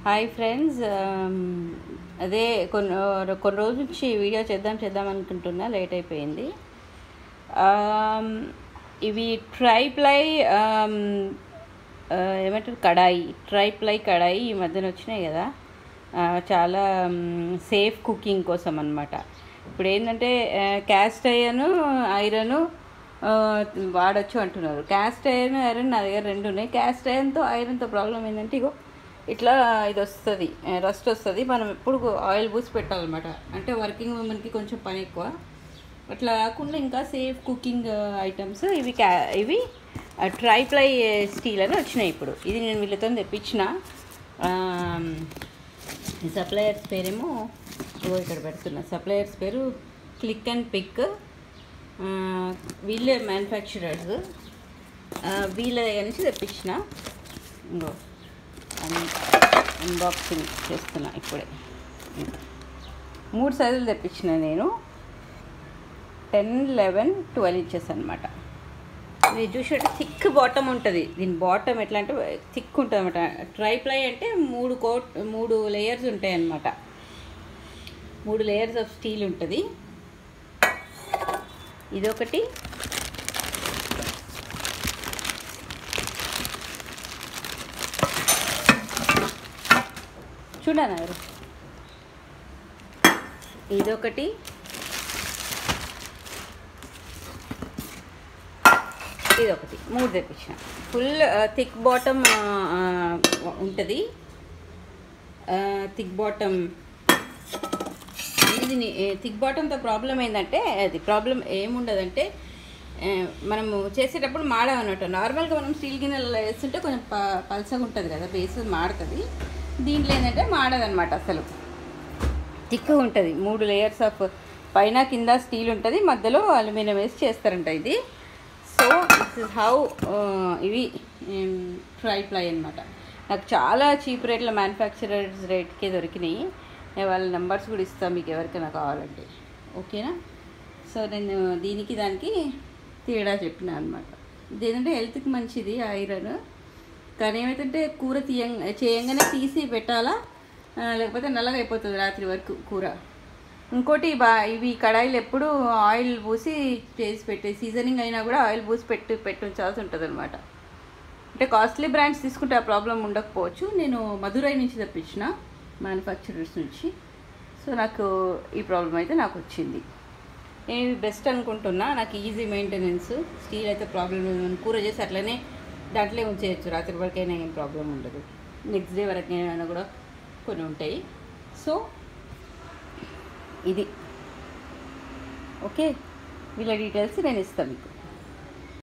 hi friends అదే కొన్ని కొన్ని రోజుల నుంచి వీడియో చేద్దాం చేద్దాం అనుకుంటున్నా లేట్ అయిపోయింది Um, ఇవి ట్రై ప్లై ఏమంటారు కడాయి ట్రై ప్లై కడాయి ఈ మధ్యన వచ్చినాయి కదా ఆ, చాలా సేఫ్ కుకింగ్ కోసం అనమాట ఇప్పుడు ఏంటంటే క్యాస్ట్ ఐరన్ ఐరన్ వాడచ్చు అంటున్నారు క్యాస్ట్ ఐరన్ ఐరన్ నా దగ్గర రెండు ఉన్నాయి క్యాస్ట్ ఐరన్తో ఐరన్తో ప్రాబ్లం ఏంటంటే ఇగో ఇట్లా ఇది వస్తుంది రస్ట్ వస్తుంది మనం ఎప్పుడు ఆయిల్ పూసి పెట్టాలన్నమాట అంటే వర్కింగ్ ఉమెన్కి కొంచెం పని ఎక్కువ అట్లా కాకుండా ఇంకా సేఫ్ కుకింగ్ ఐటమ్స్ ఇవి క్యా ఇవి ట్రై ప్లై స్టీల్ అని వచ్చినాయి ఇప్పుడు ఇది నేను వీళ్ళతో తెప్పించిన సప్లయర్స్ పేరేమో ఇగో ఇక్కడ పెడుతున్నా సప్లయర్స్ పేరు క్లిక్ అండ్ పిక్ వీళ్ళే మ్యానుఫ్యాక్చరర్స్ వీళ్ళ దగ్గర నుంచి తెప్పించిన ఇంకో అన్బాక్సింగ్ చేస్తున్నా ఇప్పుడే మూడు సైజులు తెప్పించిన నేను టెన్ లెవెన్ ట్వెల్వ్ ఇంచెస్ అనమాట ఇది చూసినట్టు థిక్ బాటమ్ ఉంటుంది దీని బాటమ్ ఎట్లా అంటే థిక్ ఉంటుంది అనమాట ట్రై ప్లై అంటే మూడు కోట్ మూడు లేయర్స్ ఉంటాయి అన్నమాట మూడు లేయర్స్ ఆఫ్ స్టీల్ ఉంటుంది ఇదొకటి చూడనా ఎవరు ఇదొకటి ఇదొకటి మూడు తెప్పించిన ఫుల్ థిక్ బాటమ్ ఉంటుంది థిక్ బాటమ్ ఇది థిక్ బాటంతో ప్రాబ్లం ఏంటంటే అది ప్రాబ్లం ఏముండదంటే ఆ, మనము చేసేటప్పుడు మాడమన్నట్టు నార్మల్గా మనం స్టీల్ గిన్నెలలో వేస్తుంటే కొంచెం ప పలసగా ఉంటుంది కదా బేస్ మాడుతుంది దీంట్లో ఏంటంటే మాడదన్నమాట అసలు థిక్గా ఉంటుంది మూడు లేయర్స్ ఆఫ్ పైన కింద స్టీల్ ఉంటుంది మధ్యలో అల్యూమినియం వేసి చేస్తారంట ఇది సో దిస్ ఇస్ హౌ ఇవి ట్రై ప్లై అనమాట నాకు చాలా చీప్ రేట్లో మ్యానుఫ్యాక్చరర్స్ రేట్కే దొరికినాయి నేను వాళ్ళ నెంబర్స్ కూడా ఇస్తాను మీకు ఎవరికైనా కావాలంటే ఓకేనా సో నేను దీనికి దానికి తేడా చెప్పిన అనమాట ఇదేంటంటే హెల్త్కి మంచిది ఐరన్ కానీ ఏమైతే కూర తీయ చేయంగానే తీసి పెట్టాలా ఆ, లేకపోతే నల్లగా అయిపోతుంది రాత్రి వరకు కూర ఇంకోటి బా ఇవి కడాయిలు ఎప్పుడు ఆయిల్ పూసి చేసి పెట్టే సీజనింగ్ అయినా కూడా ఆయిల్ పూసి పెట్టి పెట్టించాల్సి ఉంటుంది అనమాట అంటే కాస్ట్లీ బ్రాండ్స్ తీసుకుంటే ఆ ప్రాబ్లం ఉండకపోవచ్చు నేను మధురై నుంచి తెప్పించిన మ్యానుఫ్యాక్చరర్స్ నుంచి సో నాకు ఈ ప్రాబ్లం అయితే నాకు వచ్చింది నేను ఇది బెస్ట్ అనుకుంటున్నా నాకు ఈజీ మెయింటెనెన్స్ స్టీల్ అయితే ప్రాబ్లం లేదు కూర చేసి అట్లనే దాంట్లో ఉంచేయచ్చు రాత్రి వరకైనా ఏం ప్రాబ్లం ఉండదు నెక్స్ట్ డే వరకైనా కూడా కొన్ని ఉంటాయి సో ఇది ఓకే వీళ్ళ డీటెయిల్స్ నేను ఇస్తాను మీకు